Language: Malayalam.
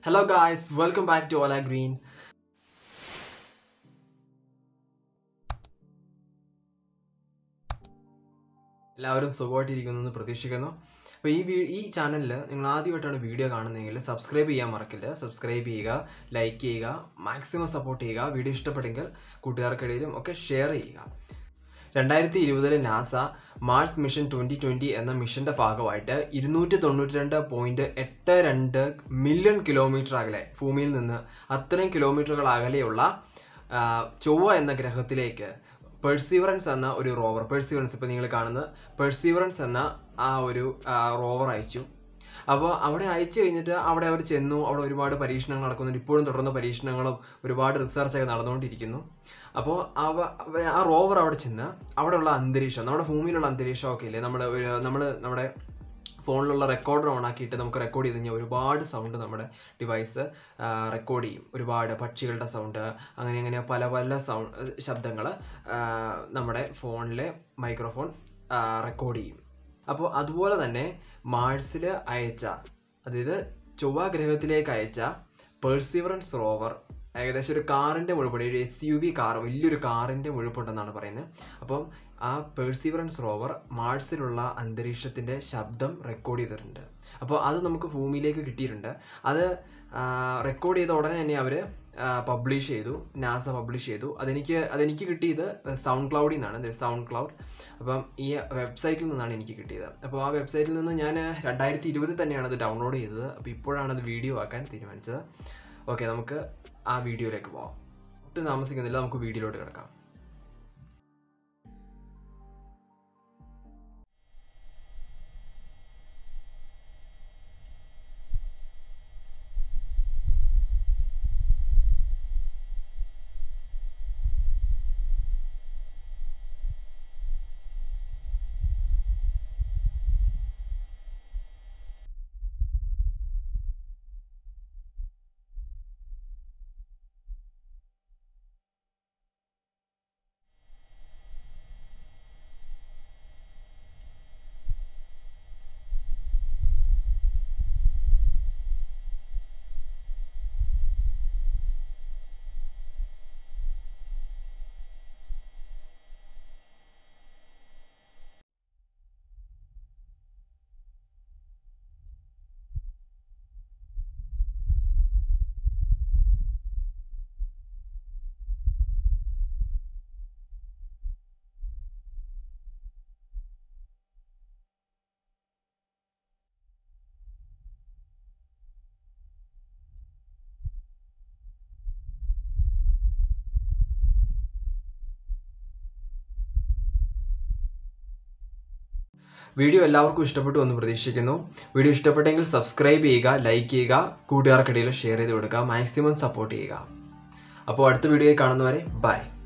Hello guys, welcome back to Ola Green. എല്ലാവരും സുഖമായിട്ടിരിക്കുന്നു എന്ന് പ്രതീക്ഷിക്കുന്നു അപ്പോൾ ഈ വീ ഈ ചാനലിൽ നിങ്ങൾ ആദ്യമായിട്ടാണ് വീഡിയോ കാണുന്നതെങ്കിൽ സബ്സ്ക്രൈബ് ചെയ്യാൻ മറക്കില്ല സബ്സ്ക്രൈബ് ചെയ്യുക ലൈക്ക് ചെയ്യുക മാക്സിമം സപ്പോർട്ട് ചെയ്യുക വീഡിയോ ഇഷ്ടപ്പെട്ടെങ്കിൽ കൂട്ടുകാർക്കിടയിലും ഒക്കെ ഷെയർ ചെയ്യുക രണ്ടായിരത്തി ഇരുപതിലെ NASA Mars mission twenty twenty എന്ന മിഷൻ്റെ ഭാഗമായിട്ട് ഇരുന്നൂറ്റി തൊണ്ണൂറ്റി രണ്ട് പോയിൻറ്റ് എട്ട് രണ്ട് മില്യൺ കിലോമീറ്റർ അകലെ ഭൂമിയിൽ നിന്ന് അത്രയും കിലോമീറ്ററുകൾ അകലെയുള്ള ആ, ചൊവ്വ എന്ന ഗ്രഹത്തിലേക്ക് പെർസീവറൻസ് എന്ന ഒരു റോവർ പെർസീവറൻസ് ഇപ്പോൾ നിങ്ങൾ കാണുന്ന പെർസീവറൻസ് എന്ന ആ ഒരു റോവർ അയച്ചു അപ്പോൾ അവിടെ അയച്ചു കഴിഞ്ഞിട്ട് അവിടെ അവർ ചെന്നു അവിടെ ഒരുപാട് പരീക്ഷണങ്ങൾ നടക്കുന്നുണ്ട് ഇപ്പോഴും തുടർന്ന് പരീക്ഷണങ്ങളും ഒരുപാട് റിസർച്ചൊക്കെ നടന്നുകൊണ്ടിരിക്കുന്നു അപ്പോൾ അവ അവ- ആ റോവർ അവിടെ ചെന്ന് അവിടെയുള്ള അന്തരീക്ഷം നമ്മുടെ ഭൂമിയിലുള്ള അന്തരീക്ഷമൊക്കെ ഇല്ലേ നമ്മുടെ ഒരു നമ്മൾ നമ്മുടെ ഫോണിലുള്ള റെക്കോർഡർ ഓൺ ആക്കിയിട്ട് നമുക്ക് റെക്കോർഡ് ചെയ്ത് കഴിഞ്ഞാൽ ഒരുപാട് സൗണ്ട് നമ്മുടെ ഡിവൈസ് റെക്കോർഡ് ചെയ്യും ഒരുപാട് പക്ഷികളുടെ സൗണ്ട് അങ്ങനെ അങ്ങനെ പല പല സൗണ്ട് ശബ്ദങ്ങൾ നമ്മുടെ ഫോണിലെ മൈക്രോഫോൺ റെക്കോർഡ് ചെയ്യും അപ്പോൾ അതുപോലെ തന്നെ മാഴ്സിൽ അയച്ച അതായത് ചൊവ്വ ഗ്രഹത്തിലേക്ക് അയച്ച പേഴ്സിവറൻസ് റോവർ ഏകദേശം ഒരു കാറിൻ്റെ മുഴുപ്പുണ്ട് ഒരു എസ് യു വി കാർ വലിയൊരു കാറിൻ്റെ മുഴുപ്പുണ്ടെന്നാണ് പറയുന്നത് അപ്പം ആ പേഴ്സിവറൻസ് റോവർ മാഴ്സിലുള്ള അന്തരീക്ഷത്തിൻ്റെ ശബ്ദം റെക്കോർഡ് ചെയ്തിട്ടുണ്ട് അപ്പോൾ അത് നമുക്ക് ഭൂമിയിലേക്ക് കിട്ടിയിട്ടുണ്ട് അത് റെക്കോർഡ് ചെയ്ത ഉടനെ തന്നെ അവർ പബ്ലിഷ് ചെയ്തു നാസ പബ്ലിഷ് ചെയ്തു അതെനിക്ക് അതെനിക്ക് കിട്ടിയത് സൗണ്ട് ക്ലൗഡിൽ നിന്നാണ് സൗണ്ട് ക്ലൗഡ് അപ്പം ഈ വെബ്സൈറ്റിൽ നിന്നാണ് എനിക്ക് കിട്ടിയത് അപ്പോൾ ആ വെബ്സൈറ്റിൽ നിന്ന് ഞാൻ രണ്ടായിരത്തി ഇരുപതിൽ തന്നെയാണ് അത് ഡൗൺലോഡ് ചെയ്തത് അപ്പോൾ ഇപ്പോഴാണ് അത് വീഡിയോ ആക്കാൻ തീരുമാനിച്ചത് ഓക്കെ നമുക്ക് ആ വീഡിയോയിലേക്ക് പോവാം ഒട്ടും താമസിക്കുന്നില്ല നമുക്ക് വീഡിയോയിലോട്ട് കിടക്കാം വീഡിയോ എല്ലാവർക്കും ഇഷ്ടപ്പെട്ടു എന്ന് പ്രതീക്ഷിക്കുന്നു വീഡിയോ ഇഷ്ടപ്പെട്ടെങ്കിൽ സബ്സ്ക്രൈബ് ചെയ്യുക ലൈക്ക് ചെയ്യുക കൂട്ടുകാർക്കിടയിൽ ഷെയർ ചെയ്ത് കൊടുക്കുക മാക്സിമം സപ്പോർട്ട് ചെയ്യുക അപ്പോൾ അടുത്ത വീഡിയോയിൽ കാണുന്നവരെ ബൈ